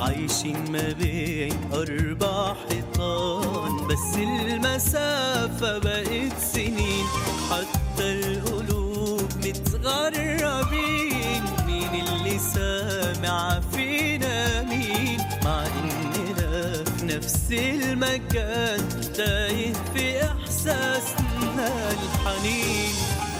عايشين ما بين أربع حيطان بس المسافة بقت سنين حتى القلوب متغربين مين اللي سامع فينا مين مع إننا في نفس المكان تايه في إحساسنا الحنين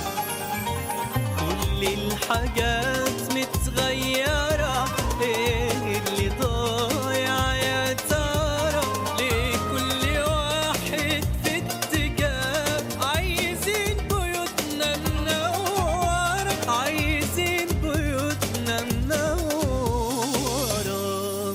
كل الحاجات متغيرة ايه اللي ضايع يا ترى ليه كل واحد في اتجاه عايزين بيوتنا منورة عايزين بيوتنا منورة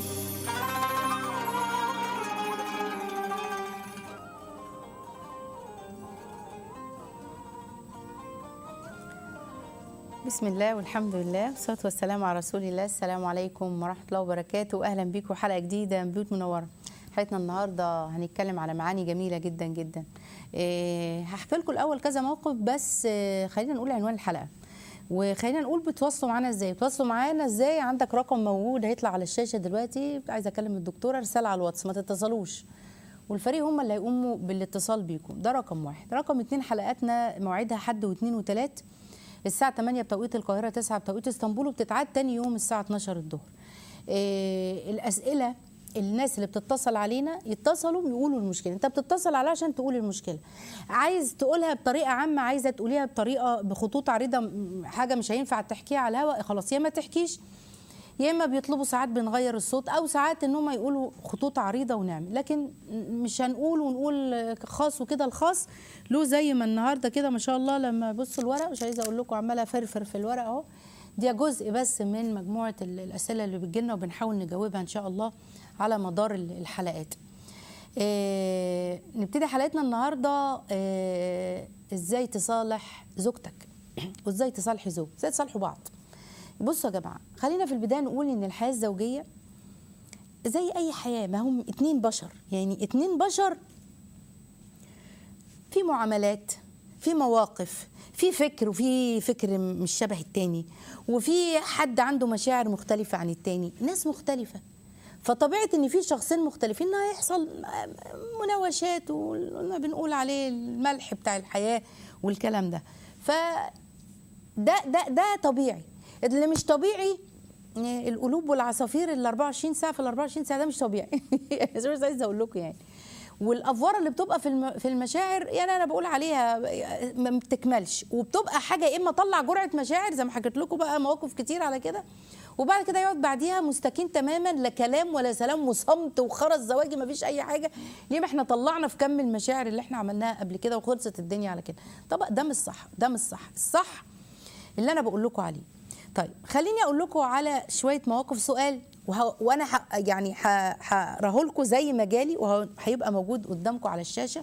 بسم الله والحمد لله والصلاة والسلام على رسول الله السلام عليكم ورحمة الله وبركاته وأهلا بيكم حلقة جديدة من بيوت منورة حلقتنا النهاردة هنتكلم على معاني جميلة جدا جدا إيه هحكي لكم الأول كذا موقف بس إيه خلينا نقول عنوان الحلقة وخلينا نقول بتواصلوا معانا ازاي بتواصلوا معانا ازاي عندك رقم موجود هيطلع على الشاشة دلوقتي عايزة اكلم الدكتورة رسالة على الواتس ما تتصلوش والفريق هم اللي هيقوموا بالاتصال بيكم ده رقم واحد رقم اتنين حلقاتنا موعدها حد واثنين وثلاث الساعة 8 بتوقيت القاهرة 9 بتوقيت اسطنبول وبتتعاد تاني يوم الساعة 12 الظهر. إيه الأسئلة الناس اللي بتتصل علينا يتصلوا يقولوا المشكلة، أنت بتتصل عليها عشان تقول المشكلة. عايز تقولها بطريقة عامة، عايزة تقوليها بطريقة بخطوط عريضة م- حاجة مش هينفع تحكيها على الهواء خلاص يا ما تحكيش يا اما بيطلبوا ساعات بنغير الصوت او ساعات ان هم يقولوا خطوط عريضه ونعمل لكن مش هنقول ونقول خاص وكده الخاص له زي ما النهارده كده ما شاء الله لما بص الورق مش عايزه اقول لكم عماله فرفر في الورق اهو دي جزء بس من مجموعه ال- الاسئله اللي بتجيلنا وبنحاول نجاوبها ان شاء الله على مدار ال- الحلقات إيه نبتدي حلقتنا النهارده إيه ازاي تصالح زوجتك وازاي تصالحي زوج ازاي تصالحوا بعض بصوا يا جماعه خلينا في البدايه نقول ان الحياه الزوجيه زي اي حياه ما هم اتنين بشر يعني اتنين بشر في معاملات في مواقف في فكر وفي فكر مش شبه التاني وفي حد عنده مشاعر مختلفة عن التاني ناس مختلفة فطبيعة ان في شخصين مختلفين هيحصل مناوشات وما بنقول عليه الملح بتاع الحياة والكلام ده ف ده ده ده طبيعي اللي مش طبيعي آه، القلوب والعصافير ال 24 ساعه في ال 24 ساعه ده مش طبيعي مش عايزه اقول لكم يعني والافوار اللي بتبقى في الم- في المشاعر يعني انا بقول عليها ما بتكملش وبتبقى حاجه يا اما طلع جرعه مشاعر زي ما حكيت لكم بقى مواقف كتير على كده وبعد كده يقعد بعديها مستكين تماما لا كلام ولا سلام وصمت وخرس زواجي ما فيش اي حاجه ليه ما احنا طلعنا في كم المشاعر اللي احنا عملناها قبل كده وخلصت الدنيا على كده طب ده مش صح ده مش صح الصح اللي انا بقول لكم عليه طيب خليني اقول لكم على شويه مواقف سؤال وه... وانا ح... يعني هقراه لكم زي ما جالي وهيبقى موجود قدامكم على الشاشه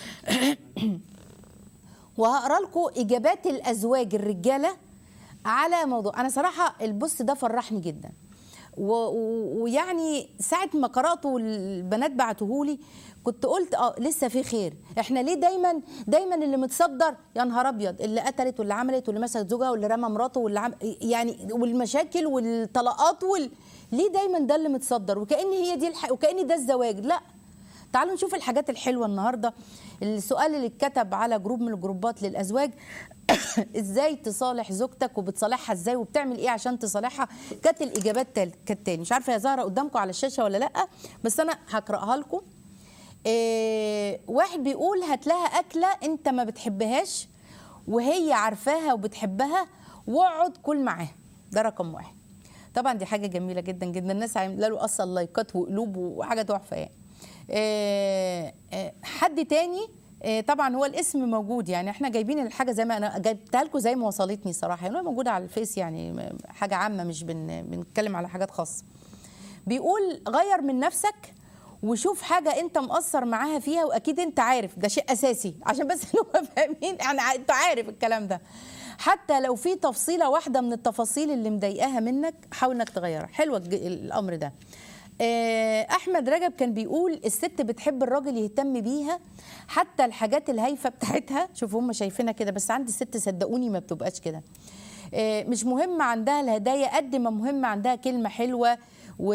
وهقرا لكم اجابات الازواج الرجاله على موضوع انا صراحه البوست ده فرحني جدا و- و- ويعني ساعه ما قراته والبنات بعتوهولي كنت قلت اه لسه في خير احنا ليه دايما دايما اللي متصدر يا نهار ابيض اللي قتلت واللي عملت واللي مسكت زوجها واللي رمى مراته واللي عم يعني والمشاكل والطلاقات وال... ليه دايما ده اللي متصدر وكأن هي دي الح... وكأن ده الزواج لا تعالوا نشوف الحاجات الحلوه النهارده السؤال اللي اتكتب على جروب من الجروبات للازواج ازاي تصالح زوجتك وبتصالحها ازاي وبتعمل ايه عشان تصالحها كانت الاجابات تال- كالتالي مش عارفه هي ظاهره قدامكم على الشاشه ولا لا بس انا هقراها لكم إيه واحد بيقول هات لها اكله انت ما بتحبهاش وهي عارفاها وبتحبها واقعد كل معاها ده رقم واحد طبعا دي حاجه جميله جدا جدا الناس عامله له اصلا لايكات وقلوب وحاجه تحفه يعني آه، آه، حد تاني آه، طبعا هو الاسم موجود يعني احنا جايبين الحاجه زي ما انا جايبتها لكم زي ما وصلتني صراحه يعني هو موجوده على الفيس يعني م- حاجه عامه مش بن بنتكلم على حاجات خاصه بيقول غير من نفسك وشوف حاجه انت مقصر معاها فيها واكيد انت عارف ده شيء اساسي عشان بس نبقى فاهمين يعني ع- انت عارف الكلام ده حتى لو في تفصيله واحده من التفاصيل اللي مضايقاها منك حاول انك تغيرها حلو الج- الامر ده آه، احمد رجب كان بيقول الست بتحب الراجل يهتم بيها حتى الحاجات الهايفه بتاعتها شوفوا هم شايفينها كده بس عند الست صدقوني ما بتبقاش كده آه، مش مهم عندها الهدايا قد ما مهم عندها كلمه حلوه و...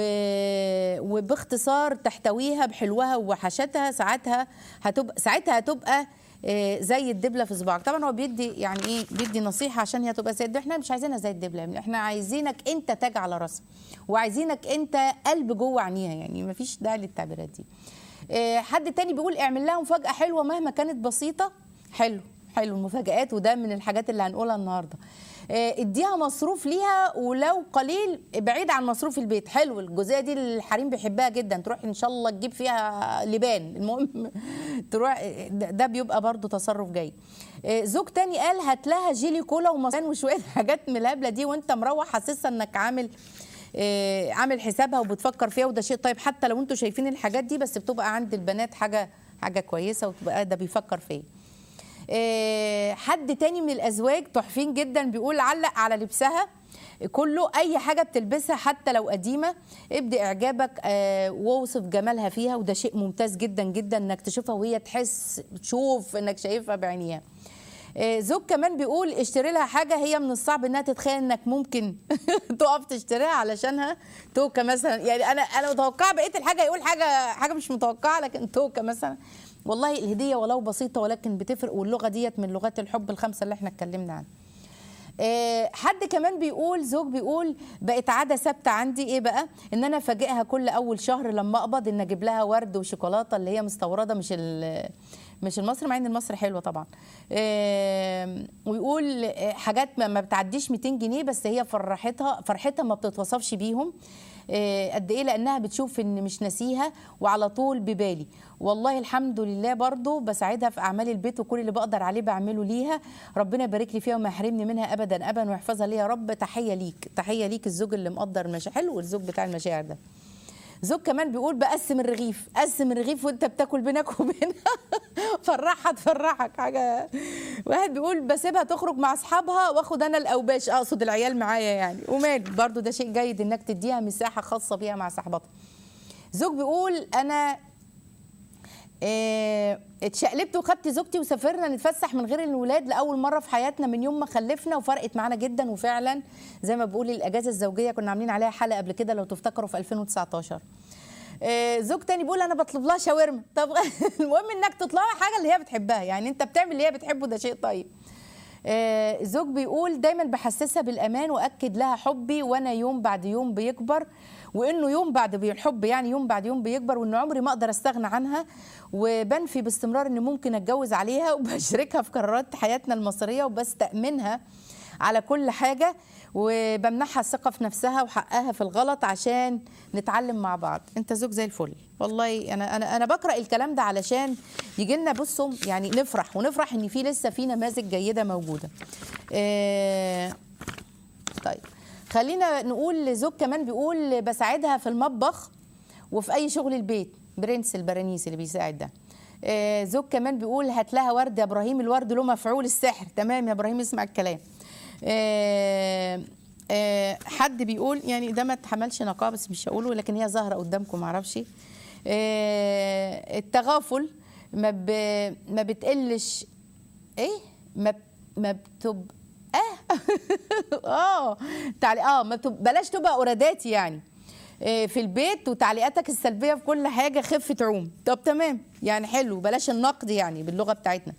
وباختصار تحتويها بحلوها ووحشتها ساعتها هتبقى ساعتها هتبقى آه، زي الدبله في صباعك طبعا هو بيدي يعني ايه بيدي نصيحه عشان هي تبقى زي الدبله احنا مش عايزينها زي الدبله احنا عايزينك انت تاج على راسها وعايزينك انت قلب جوه عينيها يعني مفيش داعي للتعبيرات دي آه، حد تاني بيقول اعمل لها مفاجاه حلوه مهما كانت بسيطه حلو حلو المفاجآت وده من الحاجات اللي هنقولها النهارده آه، اديها مصروف ليها ولو قليل بعيد عن مصروف البيت حلو الجزئيه دي الحريم بيحبها جدا تروح ان شاء الله تجيب فيها لبان المهم تروح ده ده بيبقى برضو تصرف جيد آه، زوج تاني قال هات لها جيلي كولا ومصان وشويه حاجات من الهبله دي وانت مروح حاسسها انك عامل آه، عامل حسابها وبتفكر فيها وده شيء طيب حتى لو انتوا شايفين الحاجات دي بس بتبقى عند البنات حاجه حاجه كويسه وتبقى ده بيفكر فيا آه، حد تاني من الازواج تحفين جدا بيقول علق على لبسها كله اي حاجه بتلبسها حتى لو قديمه ابدي اعجابك آه، واوصف جمالها فيها وده شيء ممتاز جدا جدا انك تشوفها وهي تحس تشوف انك شايفها بعينيها آه، زوج كمان بيقول اشتري لها حاجه هي من الصعب انها تتخيل انك ممكن تقف تشتريها علشانها توكه مثلا يعني انا انا متوقعه بقيه الحاجه يقول حاجه حاجه مش متوقعه لكن توكه مثلا والله الهديه ولو بسيطه ولكن بتفرق واللغه ديت من لغات الحب الخمسه اللي احنا اتكلمنا عنها آه، حد كمان بيقول زوج بيقول بقت عاده ثابته عندي ايه بقى ان انا افاجئها كل اول شهر لما اقبض ان اجيب لها ورد وشوكولاته اللي هي مستورده مش ال- مش المصري مع ان المصري حلوه طبعا آه، ويقول آه، حاجات ما ما بتعديش 200 جنيه بس هي فرحتها فرحتها ما بتتوصفش بيهم آه، قد ايه لانها بتشوف ان مش ناسيها وعلى طول ببالي والله الحمد لله برضو بساعدها في اعمال البيت وكل اللي بقدر عليه بعمله ليها ربنا يبارك لي فيها وما يحرمني منها ابدا ابدا ويحفظها لي يا رب تحيه ليك تحيه ليك الزوج اللي مقدر المشاعر حلو الزوج بتاع المشاعر ده زوج كمان بيقول بقسم الرغيف قسم الرغيف وانت بتاكل بينك وبينها فرحها تفرحك حاجه واحد بيقول بسيبها تخرج مع اصحابها واخد انا الاوباش اقصد العيال معايا يعني ومال برضو ده شيء جيد انك تديها مساحه خاصه بيها مع صاحبتها زوج بيقول انا آه، اتشقلبت وخدت زوجتي وسافرنا نتفسح من غير الولاد لاول مره في حياتنا من يوم ما خلفنا وفرقت معانا جدا وفعلا زي ما بقول الاجازه الزوجيه كنا عاملين عليها حلقه قبل كده لو تفتكروا في 2019 آه، زوج تاني بيقول انا بطلب لها شاورما طب المهم انك تطلع لها حاجه اللي هي بتحبها يعني انت بتعمل اللي هي بتحبه ده شيء طيب آه، زوج بيقول دايما بحسسها بالامان واكد لها حبي وانا يوم بعد يوم بيكبر وانه يوم بعد بي- الحب يعني يوم بعد يوم بيكبر وان عمري ما اقدر استغنى عنها وبنفي باستمرار ان ممكن اتجوز عليها وبشاركها في قرارات حياتنا المصريه وبستأمنها على كل حاجه وبمنحها الثقه في نفسها وحقها في الغلط عشان نتعلم مع بعض انت زوج زي الفل والله انا انا انا بقرا الكلام ده علشان يجي لنا بصوا يعني نفرح ونفرح ان في لسه في نماذج جيده موجوده آه طيب خلينا نقول لزوج كمان بيقول بساعدها في المطبخ وفي اي شغل البيت برنس البرانيس اللي بيساعد ده آه، زوج كمان بيقول هات لها ورد يا ابراهيم الورد له مفعول السحر تمام يا ابراهيم اسمع الكلام آه، آه، حد بيقول يعني ده ما اتحملش نقاب بس مش هقوله لكن هي ظاهره قدامكم معرفش آه، التغافل ما ب... ما بتقلش ايه ما ب... ما بتب اه اه تعليق اه ما تب... بلاش تبقى اوراداتي يعني إيه، في البيت وتعليقاتك السلبيه في كل حاجه خفه عوم طب تمام يعني حلو بلاش النقد يعني باللغه بتاعتنا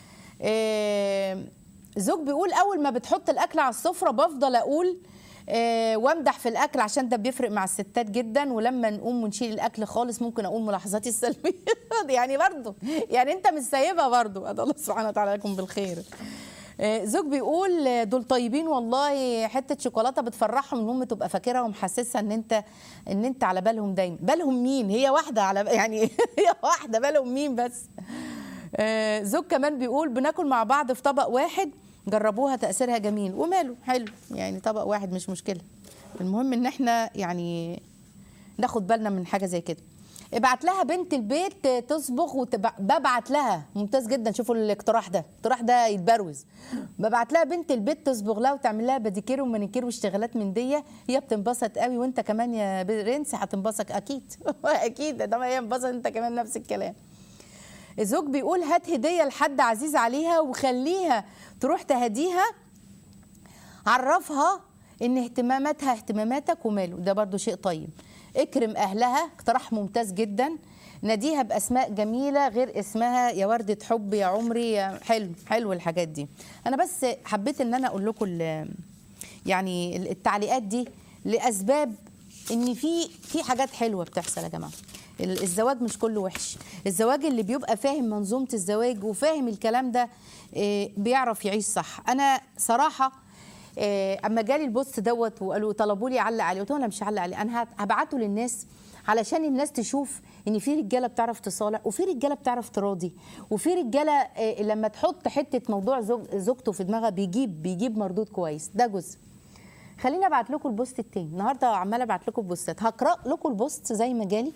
إيه، زوج بيقول اول ما بتحط الاكل على السفره بفضل اقول آه، وامدح في الاكل عشان ده بيفرق مع الستات جدا ولما نقوم ونشيل الاكل خالص ممكن اقول ملاحظاتي السلبيه يعني برضه يعني انت مش سايبها برضه أدعو الله سبحانه وتعالى لكم بالخير آه، زوج بيقول آه، دول طيبين والله حته شوكولاته بتفرحهم المهم تبقى فاكرها ومحسسها ان انت ان انت على بالهم دايما بالهم مين هي واحده على يعني هي واحده بالهم مين بس آه، زوج كمان بيقول بناكل مع بعض في طبق واحد جربوها تاثيرها جميل وماله حلو يعني طبق واحد مش مشكله المهم ان احنا يعني ناخد بالنا من حاجه زي كده ابعت لها بنت البيت تصبغ وببعت لها ممتاز جدا شوفوا الاقتراح ده الاقتراح ده يتبروز ببعت لها بنت البيت تصبغ لها وتعمل لها بديكير ومانيكير واشتغالات من دي هي بتنبسط قوي وانت كمان يا برنس هتنبسط اكيد اكيد ده ما هي انبسط انت كمان نفس الكلام الزوج بيقول هات هديه لحد عزيز عليها وخليها تروح تهديها عرفها ان اهتماماتها اهتماماتك وماله ده برضو شيء طيب اكرم اهلها اقتراح ممتاز جدا ناديها باسماء جميله غير اسمها يا ورده حب يا عمري يا حلو حلو الحاجات دي انا بس حبيت ان انا اقول لكم ال- يعني التعليقات دي لاسباب ان في في حاجات حلوه بتحصل يا جماعه ال- الزواج مش كله وحش الزواج اللي بيبقى فاهم منظومه الزواج وفاهم الكلام ده آه، بيعرف يعيش صح انا صراحه آه، اما جالي البوست دوت وقالوا طلبوا لي اعلق عليه قلت لهم انا مش هعلق عليه انا هت- هبعته للناس علشان الناس تشوف ان في رجاله بتعرف تصالح وفي رجاله بتعرف تراضي وفي رجاله آه، لما تحط حته موضوع زوج زوجته في دماغها بيجيب بيجيب مردود كويس ده جزء خليني ابعت لكم البوست التاني النهارده عماله ابعت لكم بوستات هقرا لكم البوست زي ما جالي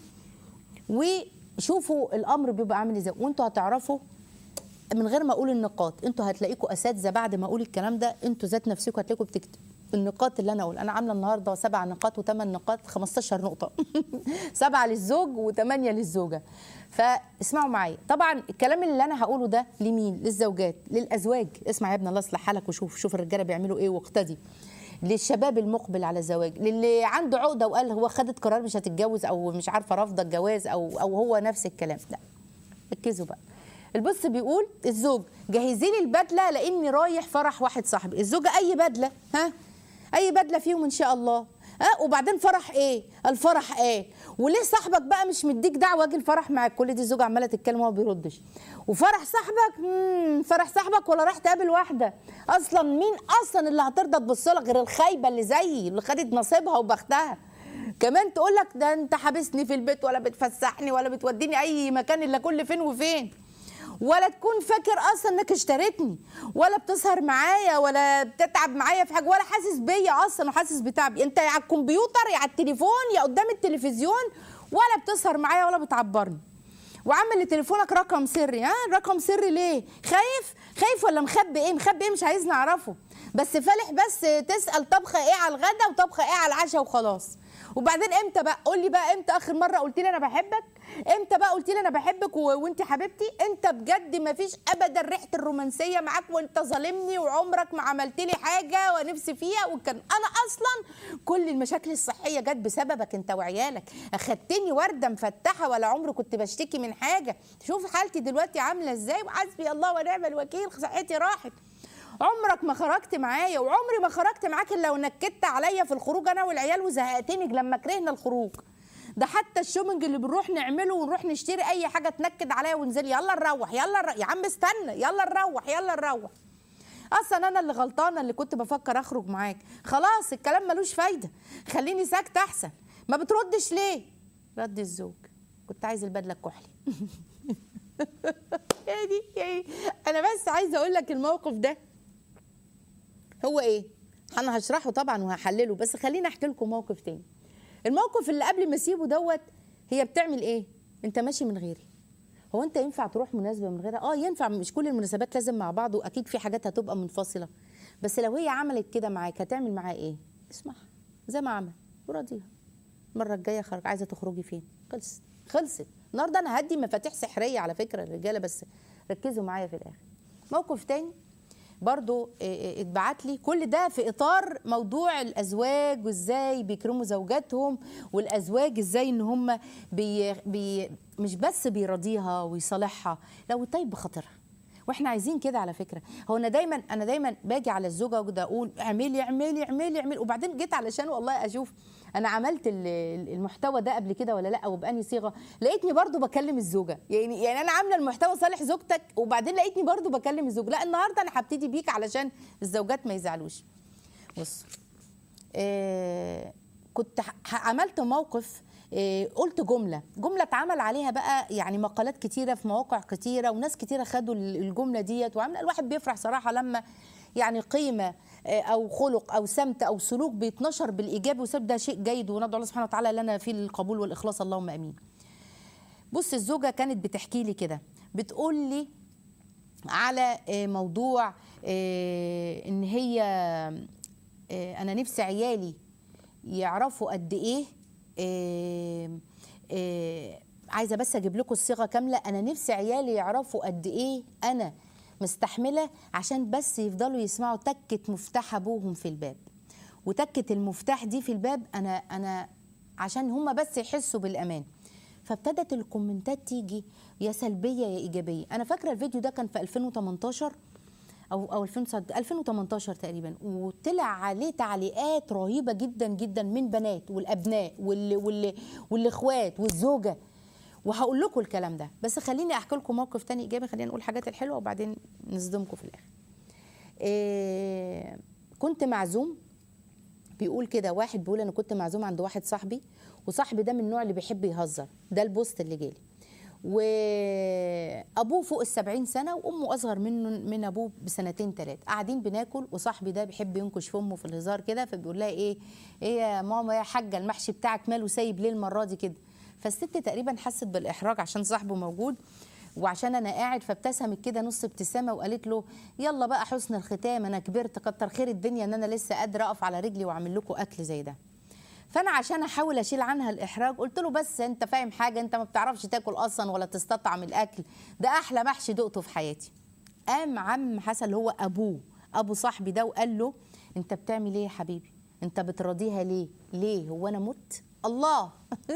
وشوفوا الامر بيبقى عامل ازاي وانتوا هتعرفوا من غير ما اقول النقاط انتوا هتلاقيكم اساتذه بعد ما اقول الكلام ده انتوا ذات نفسكم هتلاقيكم بتكتب النقاط اللي انا اقول انا عامله النهارده سبع نقاط وثمان نقاط 15 نقطه سبعه للزوج وثمانيه للزوجه فاسمعوا معايا طبعا الكلام اللي انا هقوله ده لمين للزوجات للازواج اسمع يا ابن الله اصلح حالك وشوف شوف الرجاله بيعملوا ايه واقتدي للشباب المقبل على الزواج للي عنده عقده وقال هو خدت قرار مش هتتجوز او مش عارفه رافضه الجواز او او هو نفس الكلام لا ركزوا بقى البص بيقول الزوج جهزي لي البدله لاني رايح فرح واحد صاحبي الزوجه اي بدله ها اي بدله فيهم ان شاء الله ها وبعدين فرح ايه الفرح ايه وليه صاحبك بقى مش مديك دعوه اجي الفرح معاك كل دي الزوجه عماله تتكلم وهو ما بيردش وفرح صاحبك مم فرح صاحبك ولا راح تقابل واحده اصلا مين اصلا اللي هترضى تبص لك غير الخايبه اللي زيي اللي خدت نصيبها وبختها كمان تقول لك ده انت حابسني في البيت ولا بتفسحني ولا بتوديني اي مكان الا كل فين وفين ولا تكون فاكر اصلا انك اشتريتني ولا بتسهر معايا ولا بتتعب معايا في حاجه ولا حاسس بيا اصلا وحاسس بتعبي انت يا على الكمبيوتر يا على التليفون يا قدام التلفزيون ولا بتسهر معايا ولا بتعبرني وعامل لتليفونك رقم سري ها رقم سري ليه خايف خايف ولا مخبي ايه مخبي ايه مش عايزني اعرفه بس فالح بس تسال طبخه ايه على الغدا وطبخه ايه على العشاء وخلاص وبعدين امتى بقى قول لي بقى امتى اخر مره قلت لي انا بحبك امتى بقى قلت لي انا بحبك و... وانت حبيبتي انت بجد ما فيش ابدا ريحه الرومانسيه معاك وانت ظالمني وعمرك ما عملت لي حاجه ونفسي فيها وكان انا اصلا كل المشاكل الصحيه جت بسببك انت وعيالك اخدتني ورده مفتحه ولا عمري كنت بشتكي من حاجه شوف حالتي دلوقتي عامله ازاي وحسبي الله ونعم الوكيل صحتي راحت عمرك ما خرجت معايا وعمري ما خرجت معاك الا ونكدت عليا في الخروج انا والعيال وزهقتني لما كرهنا الخروج ده حتى الشومنج اللي بنروح نعمله ونروح نشتري اي حاجه تنكد عليا وننزل يلا نروح يلا نروح. يا عم استنى يلا نروح يلا نروح اصلا انا اللي غلطانه اللي كنت بفكر اخرج معاك خلاص الكلام ملوش فايده خليني ساكته احسن ما بتردش ليه رد الزوج كنت عايز البدله الكحلي يا دي يا دي. انا بس عايزه اقول لك الموقف ده هو ايه انا هشرحه طبعا وهحلله بس خليني احكي لكم موقف تاني الموقف اللي قبل ما اسيبه دوت هي بتعمل ايه انت ماشي من غيري هو انت ينفع تروح مناسبه من غيرها اه ينفع مش كل المناسبات لازم مع بعض واكيد في حاجات هتبقى منفصله بس لو هي عملت كده معاك هتعمل معاها ايه اسمعها زي ما عمل وراضيها المره الجايه خرج عايزه تخرجي فين خلصت خلصت النهارده انا هدي مفاتيح سحريه على فكره الرجاله بس ركزوا معايا في الاخر موقف تاني برضو إيه، اتبعت لي كل ده في اطار موضوع الازواج وازاي بيكرموا زوجاتهم والازواج ازاي ان هم بي بي مش بس بيراضيها ويصالحها لا ويطيب بخاطرها واحنا عايزين كده على فكره هو انا دايما انا دايما باجي على الزوجه وكده اقول اعملي اعملي اعملي اعملي وبعدين جيت علشان والله اشوف انا عملت ال- ال- المحتوى ده قبل كده ولا لا وباني صيغه لقيتني برضو بكلم الزوجه يعني يعني انا عامله المحتوى صالح زوجتك وبعدين لقيتني برضو بكلم الزوج لا النهارده انا هبتدي بيك علشان الزوجات ما يزعلوش بص آه كنت ح- ح- عملت موقف آه، قلت جملة جملة اتعمل عليها بقى يعني مقالات كتيرة في مواقع كتيرة وناس كتيرة خدوا ال- الجملة ديت وعمل الواحد بيفرح صراحة لما يعني قيمة آه، أو خلق أو سمت أو سلوك بيتنشر بالإيجاب وسب ده شيء جيد وندعو الله سبحانه وتعالى لنا فيه القبول والإخلاص اللهم أمين بص الزوجة كانت بتحكي لي كده بتقول لي على آه، موضوع آه، ان هي آه، انا نفسي عيالي يعرفوا قد ايه آه، آه، عايزه بس اجيب لكم الصيغه كامله انا نفسي عيالي يعرفوا قد ايه انا مستحمله عشان بس يفضلوا يسمعوا تكه مفتاح ابوهم في الباب وتكه المفتاح دي في الباب انا انا عشان هم بس يحسوا بالامان فابتدت الكومنتات تيجي يا سلبيه يا ايجابيه انا فاكره الفيديو ده كان في 2018 او او 2018 تقريبا وطلع عليه تعليقات رهيبه جدا جدا من بنات والابناء وال وال والاخوات والزوجه وهقول لكم الكلام ده بس خليني احكي لكم موقف تاني ايجابي خلينا نقول الحاجات الحلوه وبعدين نصدمكم في الاخر إيه كنت معزوم بيقول كده واحد بيقول انا كنت معزوم عند واحد صاحبي وصاحبي ده من النوع اللي بيحب يهزر ده البوست اللي جالي وابوه فوق السبعين سنه وامه اصغر منه من ابوه بسنتين ثلاثه قاعدين بناكل وصاحبي ده بيحب ينكش في امه في الهزار كده فبيقول لها ايه ايه يا ماما يا حاجه المحشي بتاعك ماله سايب ليه المره دي كده فالست تقريبا حست بالاحراج عشان صاحبه موجود وعشان انا قاعد فابتسمت كده نص ابتسامه وقالت له يلا بقى حسن الختام انا كبرت كتر خير الدنيا ان انا لسه قادره اقف على رجلي واعمل لكم اكل زي ده فانا عشان احاول اشيل عنها الاحراج قلت له بس انت فاهم حاجه انت ما بتعرفش تاكل اصلا ولا تستطعم الاكل ده احلى محشي دقته في حياتي قام عم حسن اللي هو ابوه ابو صاحبي ده وقال له انت بتعمل ايه يا حبيبي انت بتراضيها ليه ليه هو انا مت الله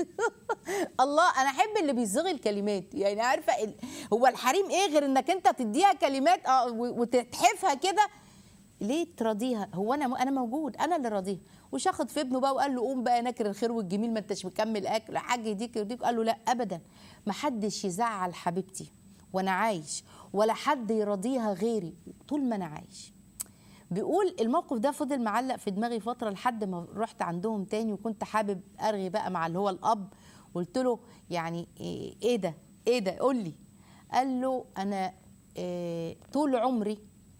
الله انا احب اللي بيصيغ الكلمات يعني عارفه ال- هو الحريم ايه غير انك انت تديها كلمات اه و- وتتحفها كده ليه تراضيها هو انا انا موجود انا اللي راضيها وشخط في ابنه بقى وقال له قوم بقى ناكر الخير والجميل ما انتش مكمل اكل حاجه يديك يديك قال له لا ابدا ما حدش يزعل حبيبتي وانا عايش ولا حد يراضيها غيري طول ما انا عايش بيقول الموقف ده فضل معلق في دماغي فتره لحد ما رحت عندهم تاني وكنت حابب ارغي بقى مع اللي هو الاب قلت له يعني ايه إيه ده ايه ده قول لي قال له انا إيه طول عمري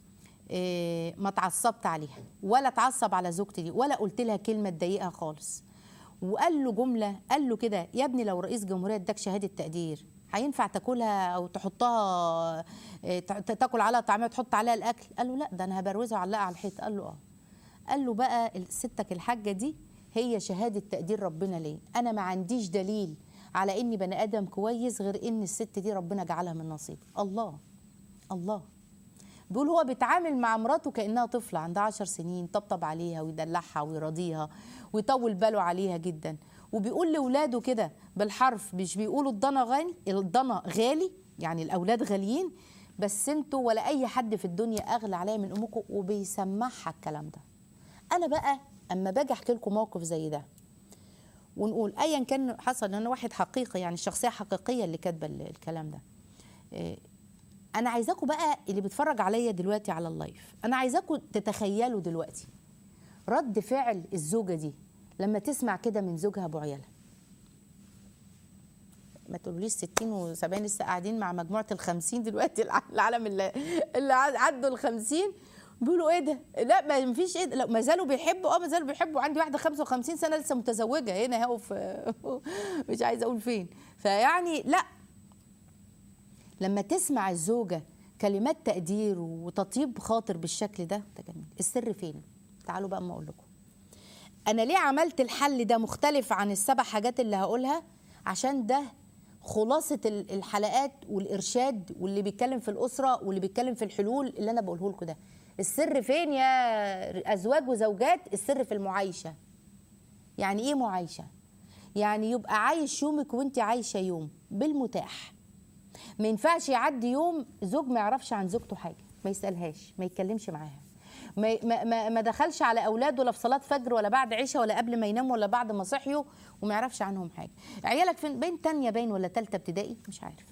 إيه ما اتعصبت عليها ولا اتعصب على زوجتي دي ولا قلت لها كلمه تضايقها خالص وقال له جمله قال له كده يا ابني لو رئيس جمهوريه اداك شهاده تقدير هينفع تاكلها او تحطها إيه، تا- تاكل عليها طعميه وتحط عليها الاكل قال له لا ده انا هبروزها وعلقها على الحيط قال له اه قال له بقى ال- ستك الحاجه دي هي شهاده تقدير ربنا ليه انا ما عنديش دليل على اني بني ادم كويس غير ان الست دي ربنا جعلها من نصيبي الله الله بيقول هو بيتعامل مع مراته كانها طفله عندها عشر سنين طبطب عليها ويدلعها ويراضيها ويطول باله عليها جدا وبيقول لاولاده كده بالحرف مش بيقولوا الضنا غالي الضنا غالي يعني الاولاد غاليين بس انتوا ولا اي حد في الدنيا اغلى عليا من امكم وبيسمعها الكلام ده انا بقى اما باجي احكي لكم موقف زي ده ونقول ايا كان حصل ان انا واحد حقيقي يعني الشخصيه حقيقيه اللي كاتبه ال- الكلام ده إيه، انا عايزاكم بقى اللي بيتفرج عليا دلوقتي على اللايف انا عايزاكم تتخيلوا دلوقتي رد فعل الزوجه دي لما تسمع كده من زوجها ابو عيالها ما تقوليش 60 و70 لسه قاعدين مع مجموعه ال 50 دلوقتي الع- العالم اللي, اللي عد- عدوا ال 50 بيقولوا ايه ده؟ لا ما فيش ايه ده؟ لا ما زالوا بيحبوا اه ما زالوا بيحبوا عندي واحده 55 سنه لسه متزوجه هنا اهو في مش عايزه اقول فين فيعني لا لما تسمع الزوجة كلمات تقدير وتطيب خاطر بالشكل ده ده جميل السر فين تعالوا بقى اما اقول لكم انا ليه عملت الحل ده مختلف عن السبع حاجات اللي هقولها عشان ده خلاصة ال- الحلقات والإرشاد واللي بيتكلم في الأسرة واللي بيتكلم في الحلول اللي أنا بقوله لكم ده السر فين يا أزواج وزوجات السر في المعايشة يعني إيه معايشة يعني يبقى عايش يومك وانت عايشة يوم بالمتاح ما ينفعش يعدي يوم زوج ما يعرفش عن زوجته حاجه ما يسالهاش ما يتكلمش معاها ما ما ما, ما دخلش على اولاده ولا في صلاه فجر ولا بعد عشاء ولا قبل ما يناموا ولا بعد ما صحيوا وما يعرفش عنهم حاجه عيالك فين بين تانية باين ولا تالتة ابتدائي مش عارف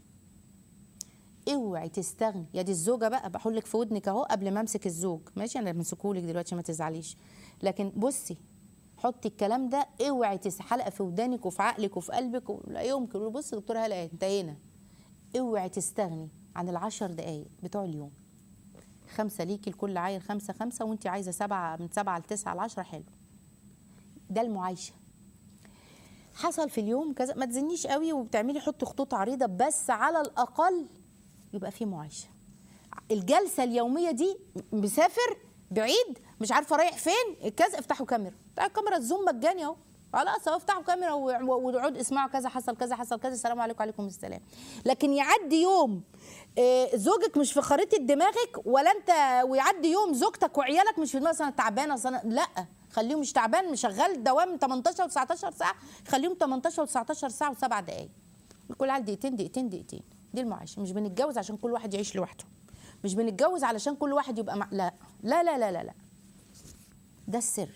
اوعي تستغني يا دي الزوجه بقى بقول لك في ودنك اهو قبل ما امسك الزوج ماشي انا بمسكهولك دلوقتي عشان ما تزعليش لكن بصي حطي الكلام ده اوعي تس حلقه في ودانك وفي عقلك وفي قلبك و- لا يمكن بص يا دكتوره هلا انتهينا اوعي تستغني عن العشر دقايق بتوع اليوم خمسة ليكي لكل عيل خمسة خمسة وانت عايزة سبعة من سبعة لتسعة لعشرة حلو ده المعايشة حصل في اليوم كذا ما تزنيش قوي وبتعملي حطي خطوط عريضة بس على الأقل يبقى في معايشة الجلسة اليومية دي مسافر بعيد مش عارفة رايح فين كذا افتحوا كاميرا افتحوا كاميرا الزوم مجاني اهو خلاص هو افتحوا كاميرا و- وقعدوا اسمعوا كذا حصل كذا حصل كذا السلام عليكم وعليكم السلام لكن يعدي يوم آه، زوجك مش في خريطه دماغك ولا انت ويعدي يوم زوجتك وعيالك مش في دماغك انا تعبانه أصل أنا- لا خليهم مش تعبان مش شغال دوام 18 و19 ساعه خليهم 18 و19 ساعه وسبع دقائق كل عيل دقيقتين دقيقتين دقيقتين دي المعيشه مش بنتجوز عشان كل واحد يعيش لوحده مش بنتجوز علشان كل واحد يبقى مع... لا لا لا لا لا, لا. ده السر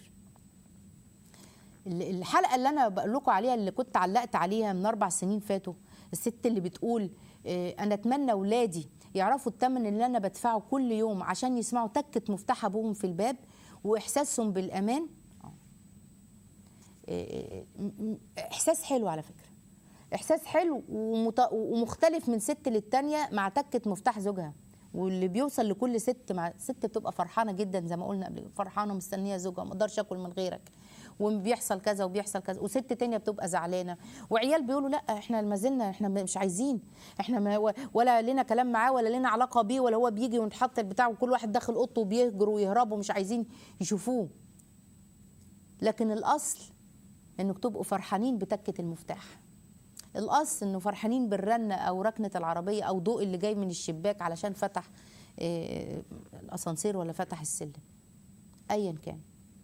ال- الحلقه اللي انا بقول لكم عليها اللي كنت علقت عليها من اربع سنين فاتوا الست اللي بتقول آه، انا اتمنى اولادي يعرفوا الثمن اللي انا بدفعه كل يوم عشان يسمعوا تكه مفتاح ابوهم في الباب واحساسهم بالامان آه. آه، م- م- احساس حلو على فكره احساس حلو ومت... ومختلف من ست للتانيه مع تكه مفتاح زوجها واللي بيوصل لكل ست مع ست بتبقى فرحانه جدا زي ما قلنا قبل كده، فرحانه ومستنيه زوجها ما اقدرش اكل من غيرك وبيحصل كذا وبيحصل كذا وست تانية بتبقى زعلانه وعيال بيقولوا لا احنا ما زلنا احنا مش عايزين احنا ما ولا لنا كلام معاه ولا لنا علاقه بيه ولا هو بيجي ونحط البتاع وكل واحد داخل اوضته وبيهجروا ويهربوا مش عايزين يشوفوه لكن الاصل انك تبقوا فرحانين بتكه المفتاح الاصل انه فرحانين بالرنه او ركنه العربيه او ضوء اللي جاي من الشباك علشان فتح آه، الاسانسير ولا فتح السلم ايا كان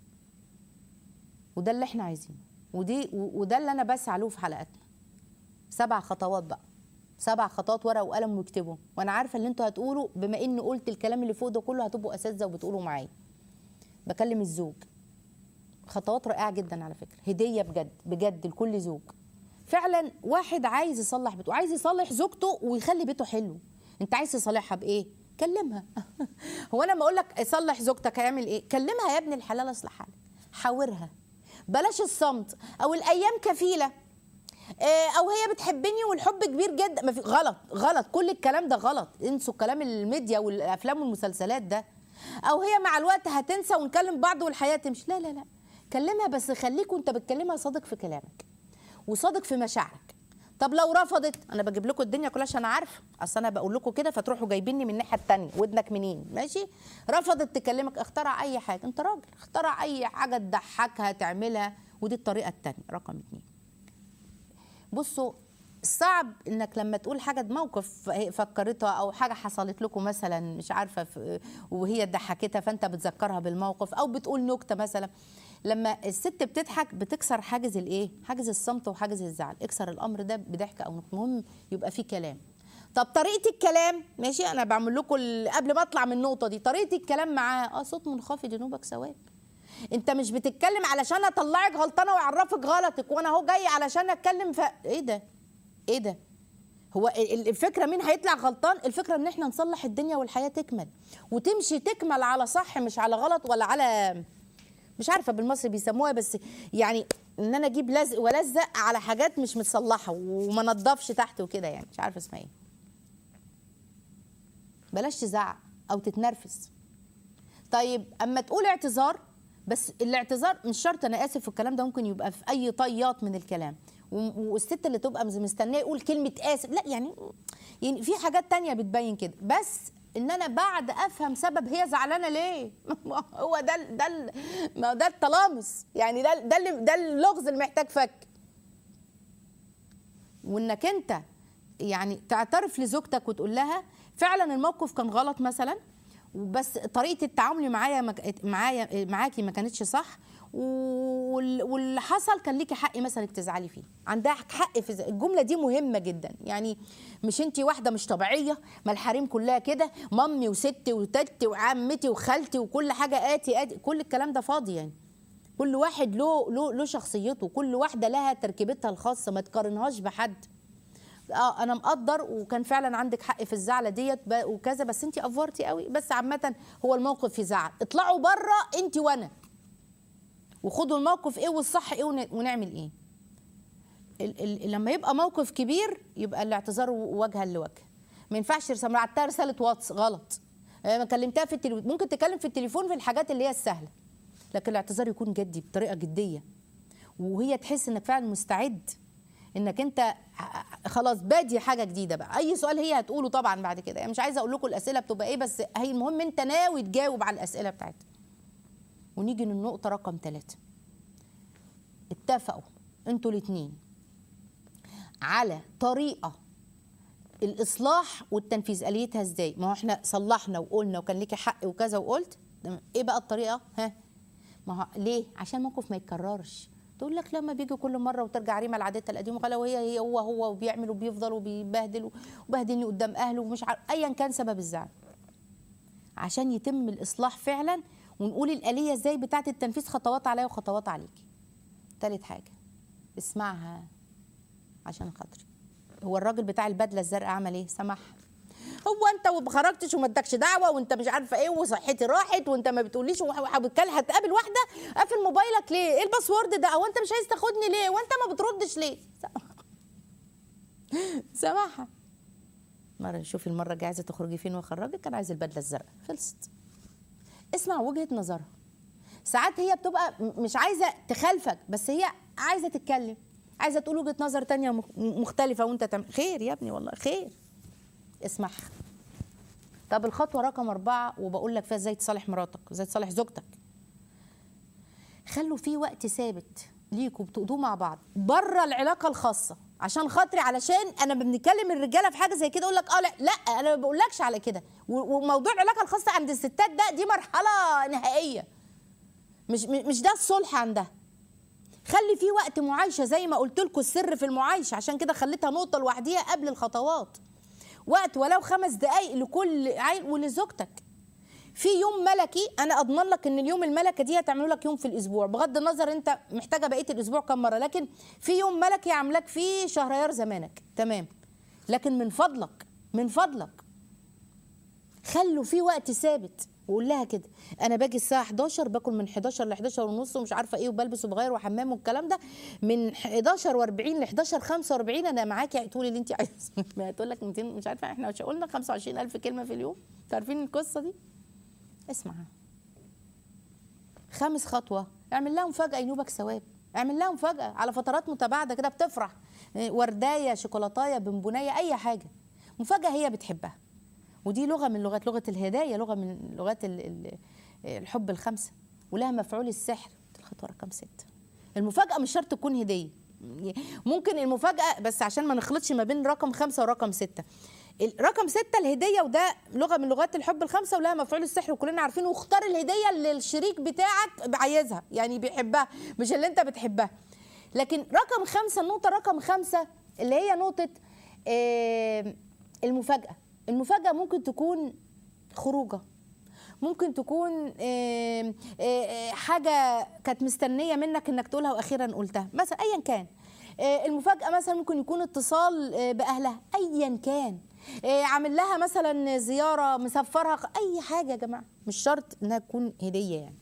وده اللي احنا عايزينه ودي و- وده اللي انا بسعى له في حلقاتنا سبع خطوات بقى سبع خطوات ورقه وقلم واكتبوا وانا عارفه اللي انتوا هتقولوا بما اني قلت الكلام اللي فوق ده كله هتبقوا اساتذه وبتقولوا معايا بكلم الزوج خطوات رائعه جدا على فكره هديه بجد بجد لكل زوج فعلا واحد عايز يصلح بيته عايز يصلح زوجته ويخلي بيته حلو انت عايز تصلحها بايه كلمها هو انا ما اقول لك صلح زوجتك هيعمل ايه كلمها يا ابن الحلال اصلح حالك حاورها بلاش الصمت او الايام كفيله آه، او هي بتحبني والحب كبير جدا ما في غلط غلط كل الكلام ده غلط انسوا كلام الميديا والافلام والمسلسلات ده او هي مع الوقت هتنسى ونكلم بعض والحياه تمشي لا لا لا كلمها بس خليك وانت بتكلمها صادق في كلامك وصادق في مشاعرك طب لو رفضت انا بجيب لكم الدنيا كلها عشان عارفه اصل انا بقول لكم كده فتروحوا جايبيني من الناحيه التانية ودنك منين ماشي رفضت تكلمك اخترع اي حاجه انت راجل اخترع اي حاجه تضحكها تعملها ودي الطريقه التانية رقم اتنين بصوا صعب انك لما تقول حاجه موقف هي فكرتها او حاجه حصلت لكم مثلا مش عارفه في- وهي ضحكتها فانت بتذكرها بالموقف او بتقول نكته مثلا لما الست بتضحك بتكسر حاجز الايه حاجز الصمت وحاجز الزعل اكسر الامر ده بضحك او نكته المهم يبقى فيه كلام طب طريقه الكلام ماشي انا بعمل لكم ال- قبل ما اطلع من النقطه دي طريقه الكلام معاه اه صوت منخفض جنوبك ثواب انت مش بتتكلم علشان اطلعك غلطانه واعرفك غلطك وانا اهو جاي علشان اتكلم ف ايه ده ايه ده هو ال- الفكره مين هيطلع غلطان الفكره ان احنا نصلح الدنيا والحياه تكمل وتمشي تكمل على صح مش على غلط ولا على مش عارفه بالمصري بيسموها بس يعني ان انا اجيب لزق والزق على حاجات مش متصلحه وما نضفش تحت وكده يعني مش عارفه اسمها ايه بلاش تزعق او تتنرفز طيب اما تقول اعتذار بس الاعتذار مش شرط انا اسف والكلام ده ممكن يبقى في اي طيات من الكلام و- والست اللي تبقى مستنيه يقول كلمه اسف لا يعني يعني في حاجات تانية بتبين كده بس ان انا بعد افهم سبب هي زعلانه ليه هو ده ال- ده ال- ما هو ده التلامس يعني ده ده اللي ده اللغز اللي محتاج فك وانك انت يعني تعترف لزوجتك وتقول لها فعلا الموقف كان غلط مثلا بس طريقه التعامل معايا مك- معايا معاكي ما كانتش صح وال- واللي حصل كان ليكي حق مثلا انك تزعلي فيه عندها حق في ز- الجمله دي مهمه جدا يعني مش انت واحده مش طبيعيه ما الحريم كلها كده مامي وستي وتتي وعمتي وخالتي وكل حاجه اتي اتي كل الكلام ده فاضي يعني كل واحد له له له شخصيته كل واحده لها تركيبتها الخاصه ما تقارنهاش بحد اه انا مقدر وكان فعلا عندك حق في الزعله ديت ب- وكذا بس انت افورتي قوي بس عامه هو الموقف في زعل اطلعوا بره انت وانا وخدوا الموقف ايه والصح ايه ون- ونعمل ايه ال- ال- لما يبقى موقف كبير يبقى الاعتذار وجها لوجه ما ينفعش رسالة بعتها رساله واتس غلط آه، ما كلمتها في التليفون ممكن تكلم في التليفون في الحاجات اللي هي السهله لكن الاعتذار يكون جدي بطريقه جديه وهي تحس انك فعلا مستعد انك انت ح- خلاص بادي حاجه جديده بقى اي سؤال هي هتقوله طبعا بعد كده يعني مش عايزه اقول لكم الاسئله بتبقى ايه بس هي المهم انت ناوي تجاوب على الاسئله بتاعتها ونيجي للنقطه رقم ثلاثة اتفقوا انتوا الاتنين على طريقه الاصلاح والتنفيذ اليتها ازاي ما هو احنا صلحنا وقلنا وكان ليكي حق وكذا وقلت تمام. ايه بقى الطريقه ها ما هو ليه عشان موقف ما يتكررش تقول لك لما بيجي كل مره وترجع ريما لعادتها القديمه وقال وهي هي هو هو وبيعمل وبيفضل وبيبهدل وبهدلني قدام اهله ومش عارف ايا كان سبب الزعل عشان يتم الاصلاح فعلا ونقول الاليه ازاي بتاعه التنفيذ خطوات عليا وخطوات عليكي تالت حاجه اسمعها عشان خاطري هو الراجل بتاع البدله الزرقاء عمل ايه سمح هو انت وما خرجتش وما ادكش دعوه وانت مش عارفه ايه وصحتي راحت وانت ما بتقوليش وهتكلم هتقابل واحده قافل موبايلك ليه ايه الباسورد ده او انت مش عايز تاخدني ليه وانت ما بتردش ليه سماحه مره شوفي المره الجايه عايزه تخرجي فين واخرجك كان عايز البدله الزرقاء خلصت اسمع وجهه نظرها ساعات هي بتبقى م- مش عايزه تخالفك بس هي عايزه تتكلم عايزه تقول وجهه نظر تانية مخ- مختلفه وانت تعمل خير يا ابني والله خير اسمعها طب الخطوه رقم أربعة وبقول لك فيها ازاي تصالح مراتك ازاي تصالح زوجتك خلوا في وقت ثابت ليكوا بتقضوه مع بعض بره العلاقه الخاصه عشان خاطري علشان انا بنتكلم الرجاله في حاجه زي كده اقول لك اه لا لا انا ما بقولكش على كده و- وموضوع العلاقه الخاصه عند الستات ده دي مرحله نهائيه مش مش ده الصلح عندها خلي في وقت معايشه زي ما قلت لكم السر في المعايشه عشان كده خليتها نقطه لوحديها قبل الخطوات وقت ولو خمس دقائق لكل عيل ولزوجتك في يوم ملكي انا اضمن لك ان اليوم الملكه دي هتعملوا لك يوم في الاسبوع بغض النظر انت محتاجه بقيه الاسبوع كم مره لكن في يوم ملكي عاملاك فيه شهريار زمانك تمام لكن من فضلك من فضلك خلوا في وقت ثابت وقول لها كده انا باجي الساعه 11 باكل من 11 ل 11 ونص ومش عارفه ايه وبلبس وبغير وحمام والكلام ده من 11 و40 ل 11 45 انا معاكي تقولي اللي انت عايزه ما هتقول لك 200 مش عارفه احنا مش قلنا 25000 كلمه في اليوم انتوا عارفين القصه دي اسمعها خامس خطوه اعمل لها مفاجاه ينوبك ثواب اعمل لها مفاجاه على فترات متباعده كده بتفرح إيه، وردايه شوكولاتايه بونبونايه اي حاجه مفاجاه هي بتحبها ودي لغه من لغات لغه الهدايه لغه من لغات ال- ال- الحب الخمسه ولها مفعول السحر الخطوه رقم ستة المفاجاه مش شرط تكون هديه ممكن المفاجاه بس عشان ما نخلطش ما بين رقم خمسة ورقم ستة رقم ستة الهدية وده لغة من لغات الحب الخمسة ولها مفعول السحر وكلنا عارفينه واختار الهدية اللي الشريك بتاعك عايزها يعني بيحبها مش اللي انت بتحبها لكن رقم خمسة النقطة رقم خمسة اللي هي نقطة آه، المفاجأة المفاجأة ممكن تكون خروجة ممكن تكون آه، آه، آه، حاجة كانت مستنية منك انك تقولها واخيرا قلتها مثلا ايا كان آه، المفاجأة مثلا ممكن يكون اتصال آه، بأهلها ايا كان آه، عامل لها مثلا زيارة مسفرها اي حاجة يا جماعة مش شرط انها تكون هدية يعني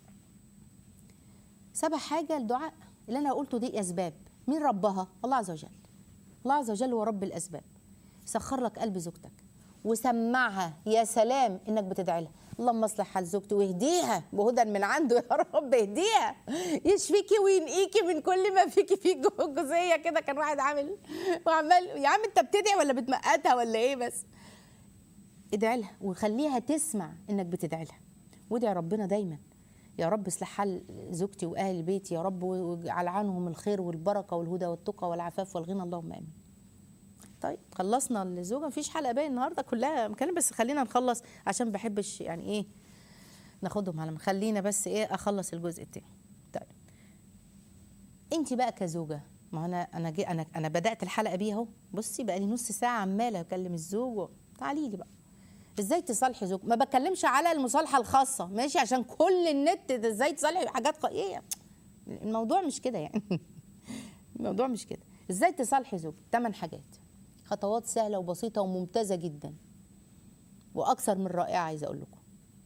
سبع حاجة الدعاء اللي انا قلته دي اسباب مين ربها الله عز وجل الله عز وجل هو رب الاسباب سخر لك قلب زوجتك وسمعها يا سلام انك بتدعي لها اللهم اصلح حال زوجتي واهديها بهدى من عنده يا رب اهديها يشفيكي وينقيكي من كل ما فيكي في جو- جزئيه كده كان واحد عامل وعمال يا عم انت بتدعي ولا بتمقتها ولا ايه بس ادعي لها وخليها تسمع انك بتدعي لها وادعي ربنا دايما يا رب اصلح حال زوجتي واهل بيتي يا رب واجعل عنهم الخير والبركه والهدى والتقى والعفاف والغنى اللهم امين طيب خلصنا الزوجه مفيش حلقه باقي النهارده كلها مكان بس خلينا نخلص عشان بحبش يعني ايه ناخدهم على خلينا بس ايه اخلص الجزء التاني طيب انت بقى كزوجه ما انا انا جي انا انا بدات الحلقه بيها اهو بصي بقى لي نص ساعه عماله اكلم الزوج و- تعالي لي بقى ازاي تصالحي زوج ما بتكلمش على المصالحه الخاصه ماشي عشان كل النت ده ازاي تصالحي حاجات ق... ايه الموضوع مش كده يعني الموضوع مش كده ازاي تصالحي زوج ثمان حاجات خطوات سهله وبسيطه وممتازه جدا واكثر من رائعه عايزه اقول لكم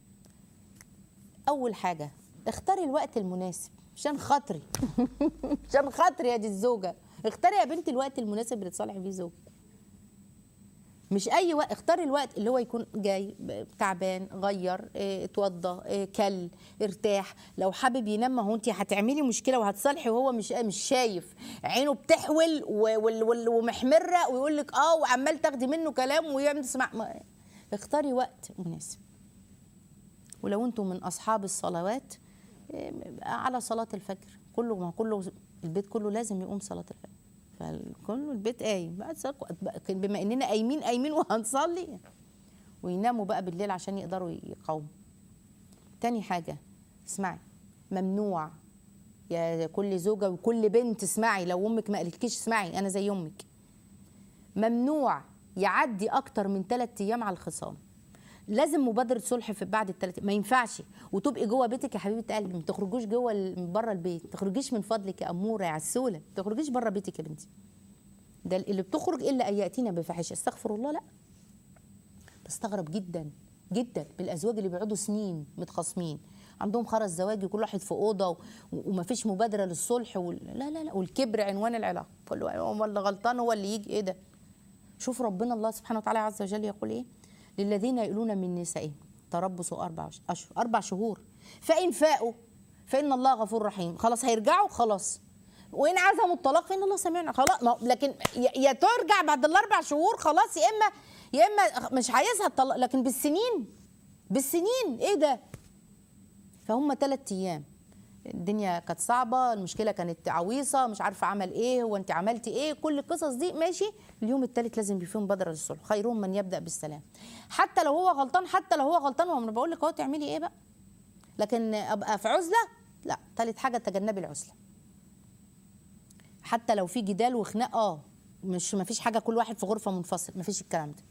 اول حاجه اختاري الوقت المناسب عشان خاطري عشان خاطري يا دي الزوجه اختاري يا بنتي الوقت المناسب اللي تصالحي فيه زوجك مش اي وقت اختاري الوقت اللي هو يكون جاي ب- تعبان غير اه، اتوضى اه، كل ارتاح لو حابب ينام ما هو انت هتعملي مشكله وهتصالحي وهو مش مش شايف عينه بتحول و- وال- وال- ومحمره ويقول لك اه وعمال تاخدي منه كلام ويعمل تسمع ما- اختاري وقت مناسب ولو انتم من اصحاب الصلوات اه، على صلاه الفجر كله ما كله البيت كله لازم يقوم صلاه الفجر فكله البيت قايم بقى تصلوا- بما اننا قايمين قايمين وهنصلي ويناموا بقى بالليل عشان يقدروا يقاوموا تاني حاجه اسمعي ممنوع يا كل زوجه وكل بنت اسمعي لو امك ما قالتكيش اسمعي انا زي امك ممنوع يعدي اكتر من ثلاث ايام على الخصام لازم مبادره صلح في بعد الثلاث ما ينفعش وتبقي جوه بيتك يا حبيبه قلبي ما تخرجوش جوه ال- من بره البيت ما تخرجيش من فضلك يا اموره يا عسوله ما تخرجيش بره بيتك يا بنتي ده اللي بتخرج الا ان ياتينا بفاحشه استغفر الله لا بستغرب جدا جدا بالازواج اللي بيقعدوا سنين متخاصمين عندهم خرز زواجي وكل واحد في اوضه و- ومفيش مبادره للصلح وال... لا لا لا والكبر عنوان العلاقه كل واحد هو اللي غلطان هو اللي يجي ايه ده شوف ربنا الله سبحانه وتعالى عز وجل يقول ايه للذين يؤلون من نسائهم تربص اربع اشهر اربع شهور فان فاءوا فان الله غفور رحيم خلاص هيرجعوا خلاص وان عزموا الطلاق فان الله سميع خلاص ما لكن يا يا ترجع بعد الاربع شهور خلاص يا اما يا اما مش عايزها الطلاق لكن بالسنين بالسنين ايه ده فهم ثلاث ايام الدنيا كانت صعبه المشكله كانت عويصه مش عارفه عمل ايه هو انت عملتي ايه كل القصص دي ماشي اليوم الثالث لازم يبقى فيه مبادره للصلح خيرهم من يبدا بالسلام حتى لو هو غلطان حتى لو هو غلطان وانا بقول لك اهو تعملي ايه بقى لكن ابقى في عزله لا ثالث حاجه تجنبي العزله حتى لو في جدال وخناق اه مش ما فيش حاجه كل واحد في غرفه منفصل ما فيش الكلام ده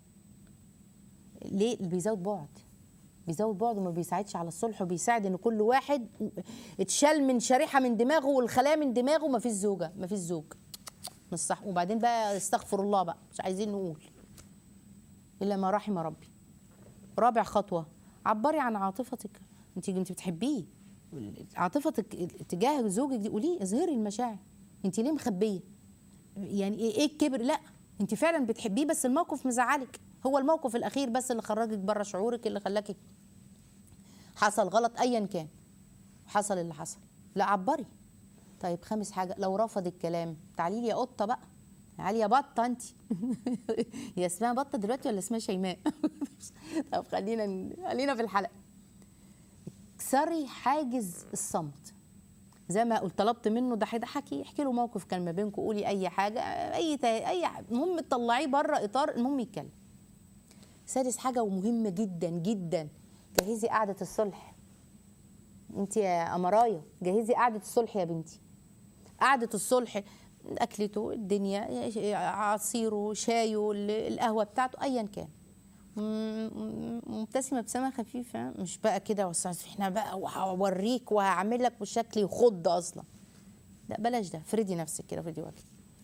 ليه اللي بيزود بعد بيزود بعد وما بيساعدش على الصلح وبيساعد ان كل واحد اتشال من شريحه من دماغه والخلايا من دماغه ما فيش زوجه ما فيش زوج مش صح وبعدين بقى استغفر الله بقى مش عايزين نقول الا ما رحم ربي رابع خطوه عبري عن عاطفتك انت انت بتحبيه عاطفتك تجاه زوجك دي قوليه اظهري المشاعر انت ليه مخبيه يعني ايه إيه الكبر لا انت فعلا بتحبيه بس الموقف مزعلك هو الموقف الاخير بس اللي خرجك بره شعورك اللي خلاكي حصل غلط ايا كان حصل اللي حصل لا عبري طيب خامس حاجه لو رفض الكلام تعالي لي يا قطه بقى تعالي يا بطه انت هي اسمها بطه دلوقتي ولا اسمها شيماء طب خلينا خلينا في الحلقه اكسري حاجز الصمت زي ما قلت طلبت منه ده هيضحكي احكي له موقف كان ما بينكم قولي اي حاجه اي تا- اي ح- المهم تطلعيه بره اطار المهم يتكلم سادس حاجه ومهمه جدا جدا جهزي قعده الصلح انت يا امرايه جهزي قعده الصلح يا بنتي قعده الصلح اكلته الدنيا عصيره شايه القهوه بتاعته ايا كان م- م- مبتسمه ابتسامه خفيفه مش بقى كده وسع احنا بقى وهوريك وهعمل لك بشكل يخض اصلا لا بلاش ده فردي نفسك كده فردي وجهك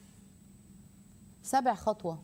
سبع خطوه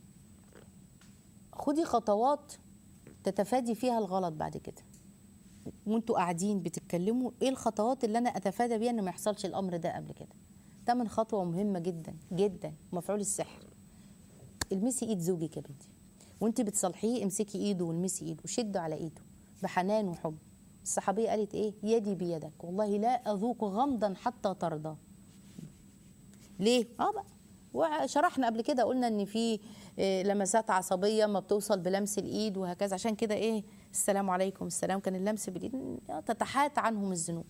خدي خطوات تتفادي فيها الغلط بعد كده وانتوا قاعدين بتتكلموا ايه الخطوات اللي انا اتفادى بيها ان ما يحصلش الامر ده قبل كده تمن خطوه مهمه جدا جدا مفعول السحر المسي ايد زوجك يا بنتي وانت بتصلحيه امسكي ايده والمسي ايده وشدوا على ايده بحنان وحب الصحابيه قالت ايه يدي بيدك والله لا اذوق غمضا حتى ترضى ليه اه بقى وشرحنا قبل كده قلنا ان في آه، لمسات عصبيه ما بتوصل بلمس الايد وهكذا عشان كده ايه السلام عليكم السلام كان اللمس بالايد آه، تتحات عنهم الذنوب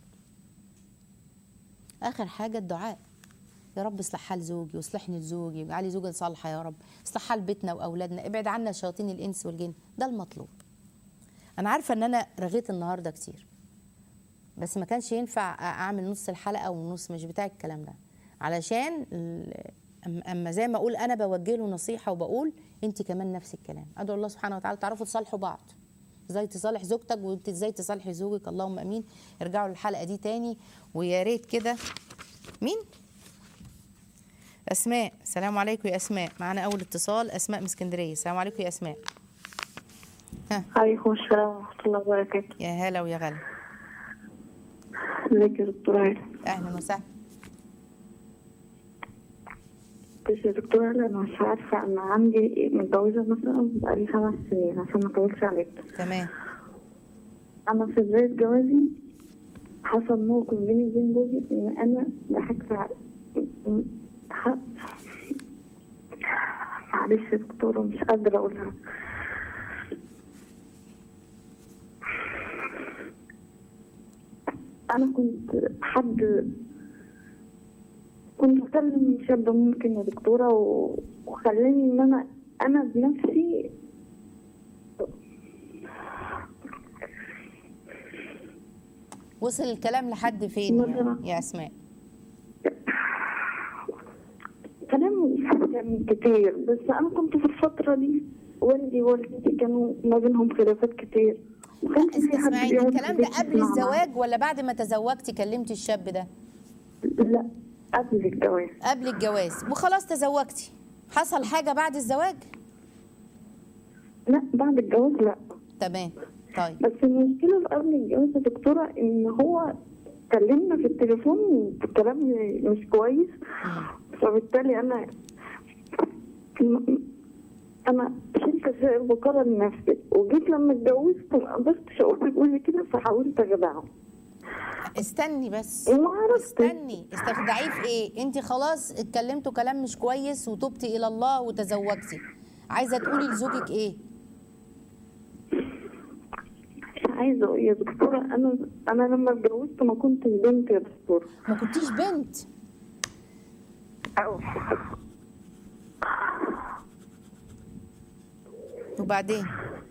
اخر حاجه الدعاء يا رب اصلح حال زوجي واصلحني لزوجي واجعلي زوجة صالحة يا رب اصلح حال بيتنا واولادنا ابعد عنا شياطين الانس والجن ده المطلوب انا عارفه ان انا رغيت النهارده كتير بس ما كانش ينفع اعمل نص الحلقه ونص مش بتاع الكلام ده علشان ال- أم- اما زي ما اقول انا بوجه له نصيحه وبقول انت كمان نفس الكلام ادعو الله سبحانه وتعالى تعرفوا تصالحوا بعض ازاي تصالح زوجتك وانت ازاي تصالحي زوجك اللهم امين ارجعوا للحلقه دي تاني ويا ريت كده مين اسماء السلام عليكم يا اسماء معانا اول اتصال اسماء من اسكندريه السلام عليكم يا اسماء ها عليكم السلام ورحمة الله وبركاته يا هلا ويا غلا ازيك يا دكتورة هلا اهلا وسهلا بس يا دكتورة هلا أنا مش عارفة أنا عندي متجوزة مثلا بقالي خمس سنين عشان ما أطولش عليك تمام أنا في بداية جوازي حصل موقف بيني وبين جوزي إن أنا ضحكت على ح- معلش يا دكتورة مش قادرة أقولها انا كنت حد كنت بكلم شاب ممكن يا دكتوره و- وخلاني ان انا انا بنفسي وصل الكلام لحد فين يعني مثلا. يا اسماء كلام كان كتير بس انا كنت في الفتره دي والدي ووالدتي كانوا ما بينهم خلافات كتير ما كانش في حد اسمعيني بيقعد في الكلام ده البيت قبل يسمع معايا. الزواج ولا بعد ما تزوجتي كلمتي الشاب ده لا قبل الجواز قبل الجواز وخلاص تزوجتي حصل حاجه بعد الزواج لا بعد الجواز لا تمام طيب بس المشكلة في قبل الجواز يا دكتورة إن هو كلمنا في التليفون بكلام مش كويس فبالتالي أنا أنا شلت شيء البقرة لنفسي وجيت لما اتجوزت ما قدرتش أقول لجوزي كده فحاولت أخدعه استني بس وما عرفتش استني استخدعيه في ايه انت خلاص اتكلمتوا كلام مش كويس وتبتي الى الله وتزوجتي عايزه تقولي لزوجك ايه مش عايزة أقول يا دكتورة أنا أنا لما اتجوزت ما كنتش بنت يا دكتورة ما كنتيش بنت أو وبعدين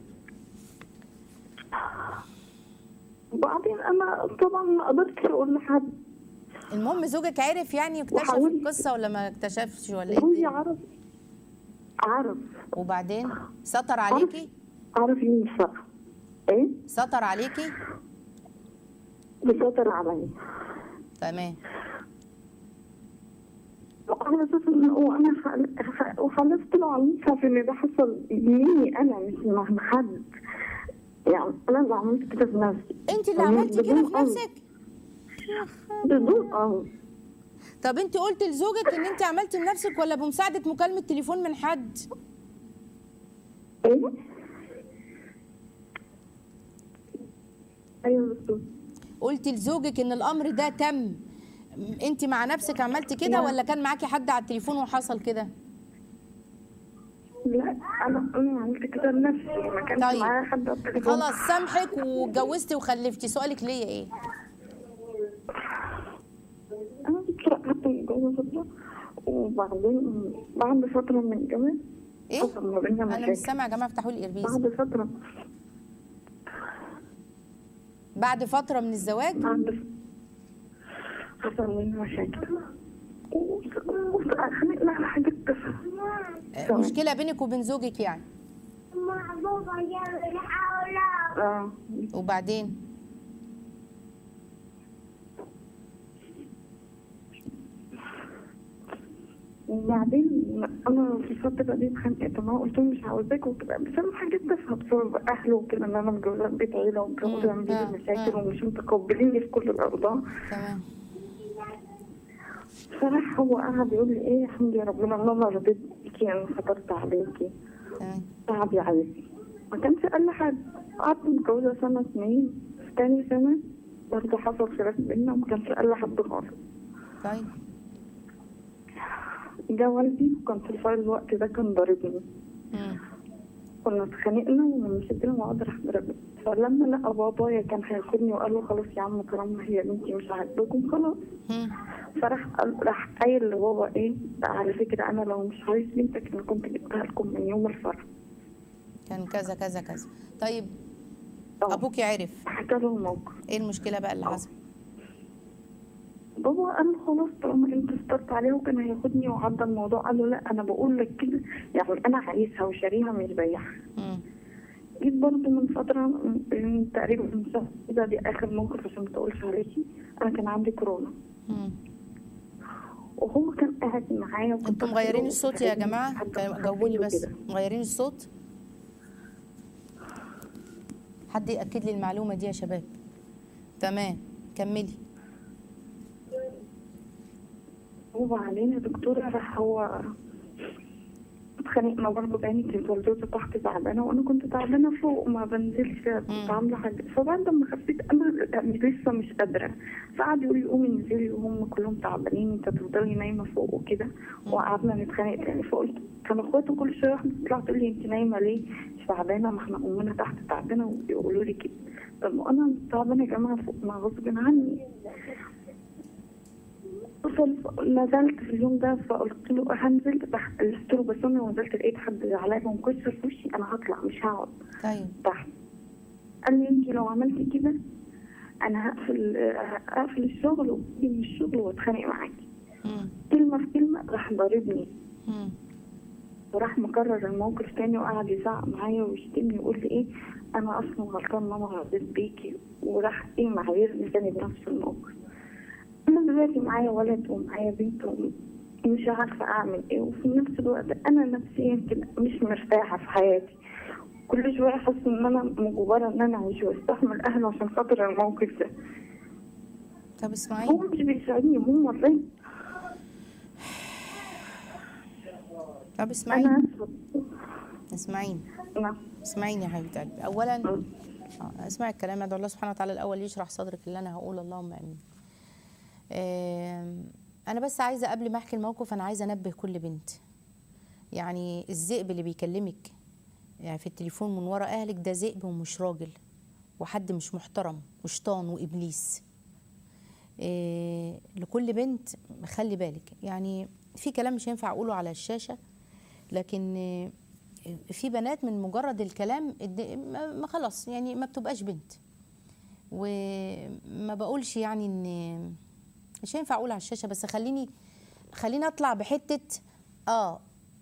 وبعدين أنا طبعا ما قدرتش أقول لحد المهم زوجك عرف يعني واكتشف وحاولت. القصه ولا ما اكتشفش ولا ايه جوزي الدنيا؟ عرف عرف وبعدين سطر عليكي عرف مين الصح ايه سطر عليكي بيسيطر عليا تمام وعلى اساس ان هو انا حل- ح- وحلفت له على المصحف ان ده حصل مني انا مش مع حد يعني انا اللي عملت كده في نفسي انت اللي بدون- عملتي كده بدون في قصد. نفسك بدون اه طب انت قلت لزوجك ان انت عملتي لنفسك ولا بمساعده مكالمه تليفون من حد ايه ايوه دكتور قلت لزوجك ان الامر ده تم انت مع نفسك عملتي كده لا. ولا كان معاكي حد على التليفون وحصل كده لا انا انا عملت كده لنفسي ما كانش طيب. معايا حد على التليفون خلاص سامحك واتجوزتي وخلفتي سؤالك ليا ايه انا دكتور قعدت متجوزه فتره وبعدين بعد فتره من الجواز ايه حصل ما بيننا انا مش مشاكل سامعه يا جماعه افتحوا لي الايربيس بعد فتره بعد فتره من الزواج بعد حصل منه مشاكل واتخانقنا على حاجات تافهة تمام. مشكله بينك وبين زوجك يعني اه وبعدين وبعدين انا في الفترة دي اتخانقت معاه قلت له مش عاوزاك وكده بسبب حاجات تافهة بسبب اهله وكده ان انا متجوزة في بيت عيلة ومتجوزة مم. من آه. بيت مشاكل آه. ومش متقبليني في كل الاوضاع تمام فراح هو قعد يقول لي ايه الحمد لله ربنا ان انا رضيت بيكي انا خطرت عليكي تمام تعبي عليكي ما كانش قال لحد قعدت متجوزة سنة اتنين في تاني سنة برضه حصل خلاف بينا وما كانش قال لحد خالص طيب جه والدي وكان في الفايل الوقت ده كان ضاربني مم. كنا اتخانقنا ولما شدنا بعض راح ضربني فلما لقى بابايا كان هياخدني وقال له خلاص يا عم طالما هي بنتي مش عاجبكم خلاص مم. فراح قال راح قايل لبابا ايه على فكرة انا لو مش عايز بنتك انا كنت جبتها لكم من يوم الفرح كان كذا كذا كذا طيب اه. ابوكي عرف حكى له الموقف ايه المشكله بقى اللي حصل بابا قال له خلاص طالما انت استرت عليه وكان هياخدني وعدى الموضوع قال له لا انا بقول لك كده يعني انا عايزها وشاريها مش بيعها مم. جيت برضه من فترة من تقريبا من شهر كده دي آخر موقف عشان ما تقولش عليكي أنا كان عندي كورونا مم. وهو كان قاعد معايا وكنت انتوا مغيرين بحكي الصوت له يا جماعه حد كان- خفيف جاوبوني بس وكده. مغيرين الصوت حد ياكد لي المعلومه دي يا شباب تمام كملي وبعدين يا دكتورة راح هو اتخانقنا برضه تاني كانت والدته تحت تعبانة وأنا كنت تعبانة فوق ما بنزلش كنت عاملة حاجة فبعد ما خفيت أنا لسه مش قادرة فقعد يقول لي قومي انزلي وهم كلهم تعبانين انت تفضلي نايمة فوق وكده وقعدنا نتخانق تاني فقلت كان اخواته كل شوية واحدة تطلع تقول لي انت نايمة ليه؟ مش تعبانة ما احنا أمنا تحت تعبانة ويقولوا لي كده طب ما انا تعبانه يا جماعه فوق ما غصب عني نزلت في اليوم ده فقلت له هنزل تحت قلت له بس انا نزلت لقيت حد عليا ومكسر في وشي انا هطلع مش هقعد طيب تحت قال لي انت لو عملتي كده انا هقفل هقفل الشغل وأجي من الشغل واتخانق معاكي مم. كلمه في كلمه راح ضاربني مم. وراح مكرر الموقف تاني وقعد يزعق معايا ويشتمني ويقول لي ايه انا اصلا غلطان ماما رضيت بيكي وراح ايه معايرني تاني بنفس الموقف انا دلوقتي معايا ولد ومعايا بنت ومش عارفه اعمل ايه وفي نفس الوقت انا نفسيا كده مش مرتاحه في حياتي كل شويه احس ان انا مجبره ان انا اعيش واستحمل اهلي عشان خاطر الموقف ده طب هو اسمعيني مش بيساعدني هم الرجل طب انا اسمعيني اسفه اسمعيني نعم. اسمعيني يا حبيبه قلبي اولا آه، اسمعي الكلام ادعو الله سبحانه وتعالى الاول يشرح صدرك اللي انا هقول اللهم امين آم، انا بس عايزه قبل ما احكي الموقف انا عايزه انبه كل بنت يعني الذئب اللي بيكلمك يعني في التليفون من ورا اهلك ده ذئب ومش راجل وحد مش محترم وشيطان وابليس إيه لكل بنت خلي بالك يعني في كلام مش هينفع اقوله على الشاشه لكن إيه، في بنات من مجرد الكلام الد- ما ما خلاص يعني ما بتبقاش بنت وما بقولش يعني ان مش هينفع اقول على الشاشه بس خليني خليني اطلع بحته اه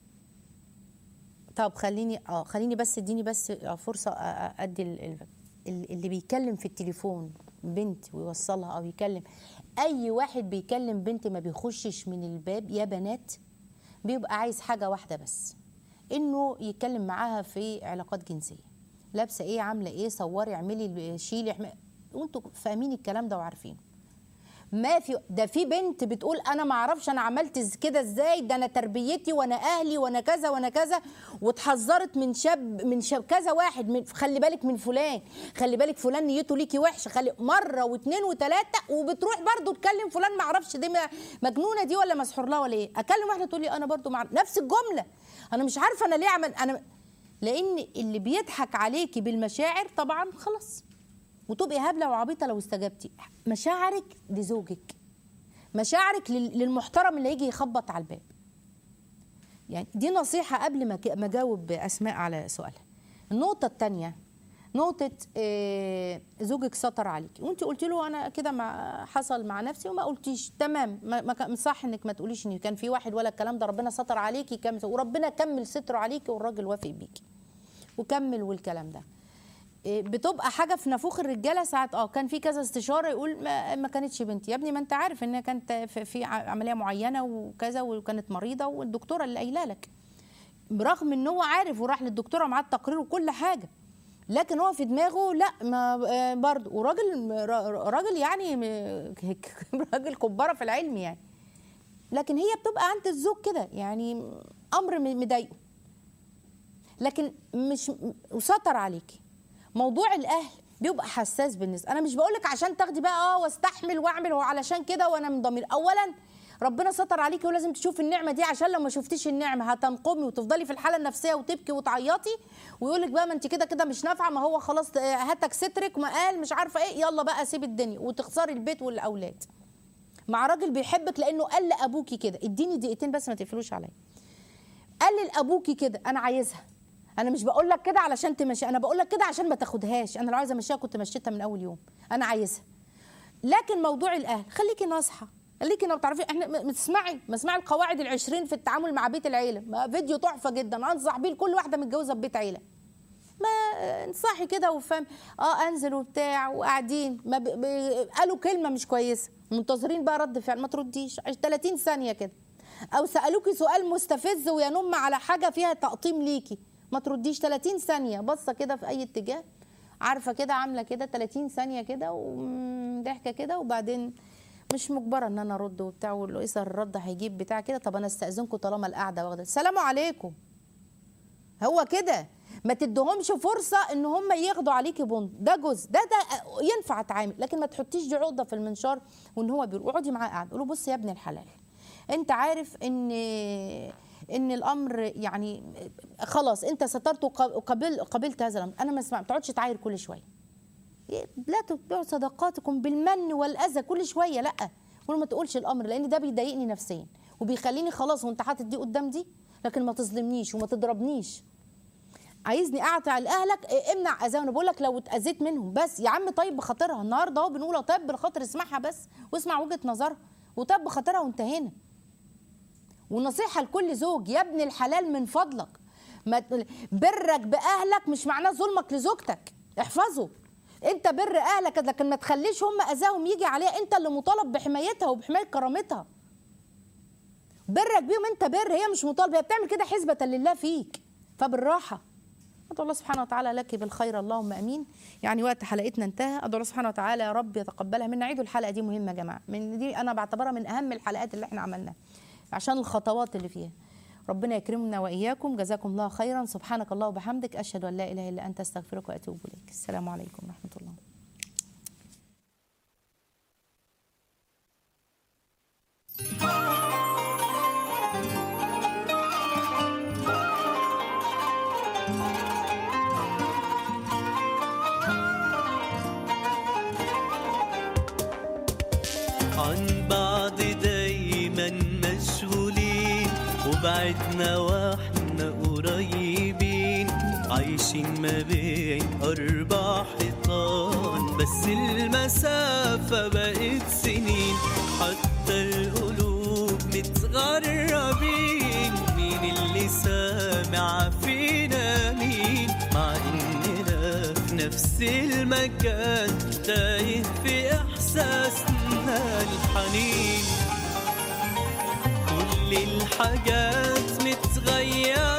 طب خليني اه خليني بس اديني بس آه، فرصه أ- أ- ادي ال- ال- ال- اللي بيتكلم في التليفون بنت ويوصلها او يكلم اي واحد بيكلم بنت ما بيخشش من الباب يا بنات بيبقى عايز حاجه واحده بس انه يتكلم معاها في علاقات جنسيه لابسه ايه عامله ايه صوري اعملي شيلي احمي وانتوا فاهمين الكلام ده وعارفين ما في ده في بنت بتقول انا ما اعرفش انا عملت إز- كده ازاي ده انا تربيتي وانا اهلي وانا كذا وانا كذا واتحذرت من شاب من شاب كذا واحد من خلي بالك من فلان خلي بالك فلان نيته ليكي وحشه خلي مره واثنين وثلاثه وبتروح برضو تكلم فلان ما اعرفش دي م- مجنونه دي ولا مسحور لها ولا ايه اكلم واحده تقول لي انا برضو مع نفس الجمله انا مش عارفه انا ليه عمل انا لان اللي بيضحك عليكي بالمشاعر طبعا خلاص وتبقي هبله وعبيطه لو استجبتي مشاعرك لزوجك مشاعرك لل- للمحترم اللي هيجي يخبط على الباب يعني دي نصيحه قبل ما ك- ما اجاوب اسماء على سؤالها النقطه الثانيه نقطة آه، زوجك سطر عليكي وانت قلت له انا كده مع حصل مع نفسي وما قلتيش تمام ما ما كان- صح انك ما تقوليش ان كان في واحد ولا الكلام ده ربنا ستر عليكي كم وربنا كمل ستره عليكي والراجل وافق بيكي وكمل والكلام ده إيه، بتبقى حاجه في نافوخ الرجاله ساعات اه كان في كذا استشاره يقول ما, ما كانتش بنتي يا ابني ما انت عارف انها كانت في, في ع- عمليه معينه وكذا وكانت مريضه والدكتوره اللي قايله لك برغم ان هو عارف وراح للدكتوره معاه التقرير وكل حاجه لكن هو في دماغه لا ما آه، برضه وراجل را- راجل يعني م- راجل كباره في العلم يعني لكن هي بتبقى عند الزوج كده يعني امر م- مضايقه لكن مش وسطر عليكي موضوع الاهل بيبقى حساس بالنسبه انا مش بقول لك عشان تاخدي بقى اه واستحمل واعمل وعلشان كده وانا من ضمير اولا ربنا ستر عليكي ولازم تشوفي النعمه دي عشان لو ما شفتيش النعمه هتنقمي وتفضلي في الحاله النفسيه وتبكي وتعيطي ويقول لك بقى ما انت كده كده مش نافعه ما هو خلاص آه، هاتك سترك ما قال مش عارفه ايه يلا بقى سيب الدنيا وتخسري البيت والاولاد مع راجل بيحبك لانه قال لابوكي كده اديني دقيقتين بس ما تقفلوش عليا قال لابوكي كده انا عايزها انا مش بقول لك كده علشان تمشي انا بقول لك كده عشان ما تاخدهاش انا لو عايزه امشيها كنت مشيتها من اول يوم انا عايزها لكن موضوع الاهل خليكي ناصحه خليكي لو تعرفي احنا م- ما تسمعي ما تسمعي القواعد العشرين في التعامل مع بيت العيله ما فيديو تحفه جدا انصح بيه لكل واحده متجوزه ببيت عيله ما انصحي كده وفهم اه انزل وبتاع وقاعدين ما ب... ب... قالوا كلمه مش كويسه منتظرين بقى رد فعل ما ترديش 30 ثانيه كده او سالوكي سؤال مستفز وينم على حاجه فيها تقطيم ليكي ما ترديش 30 ثانيه بصه كده في اي اتجاه عارفه كده عامله كده 30 ثانيه كده وضحكه كده وبعدين مش مجبره ان انا ارد وبتاع واقول له ايه الرد هيجيب بتاع كده طب انا استاذنكم طالما القعده واخده السلام عليكم هو كده ما تدهمش فرصه ان هم ياخدوا عليكي بوند ده جزء ده ده ينفع اتعامل لكن ما تحطيش دي عقده في المنشار وان هو بيقول اقعدي معاه قاعد قول له بص يا ابن الحلال انت عارف ان ان الامر يعني خلاص انت سترت وقبل قبلت هذا الامر انا ما اسمع ما تقعدش تعاير كل شويه إيه، لا تتبعوا صدقاتكم بالمن والاذى كل شويه لا قول ما تقولش الامر لان ده بيضايقني نفسيا وبيخليني خلاص وانت حاطط دي قدام دي لكن ما تظلمنيش وما تضربنيش عايزني اقطع لاهلك إيه، امنع اذاهم انا بقول لك لو اتاذيت منهم بس يا عم طيب بخاطرها النهارده اهو بنقول طيب بالخاطر اسمعها بس واسمع وجهه نظرها وطيب بخاطرها وانتهينا ونصيحه لكل زوج يا ابن الحلال من فضلك ما ت- برك باهلك مش معناه ظلمك لزوجتك احفظه انت بر اهلك لكن ما تخليش هم اذاهم يجي عليها انت اللي مطالب بحمايتها وبحمايه كرامتها برك بيهم انت بر هي مش مطالبه هي بتعمل كده حسبه لله فيك فبالراحه ادعو الله سبحانه وتعالى لك بالخير اللهم امين يعني وقت حلقتنا انتهى ادعو الله سبحانه وتعالى يا رب يتقبلها منا عيدوا الحلقه دي مهمه يا جماعه من دي انا بعتبرها من اهم الحلقات اللي احنا عملناها عشان الخطوات اللي فيها ربنا يكرمنا واياكم جزاكم الله خيرا سبحانك الله وبحمدك اشهد ان لا اله الا انت استغفرك واتوب اليك السلام عليكم ورحمه الله عن بعض دايما مشغولين وبعدنا واحنا قريبين عايشين ما بين أربع حيطان بس المسافة بقت سنين حتى القلوب متغربين مين اللي سامع فينا مين مع إننا في نفس المكان تايه في إحساسنا الحنين كل الحاجات متغيرة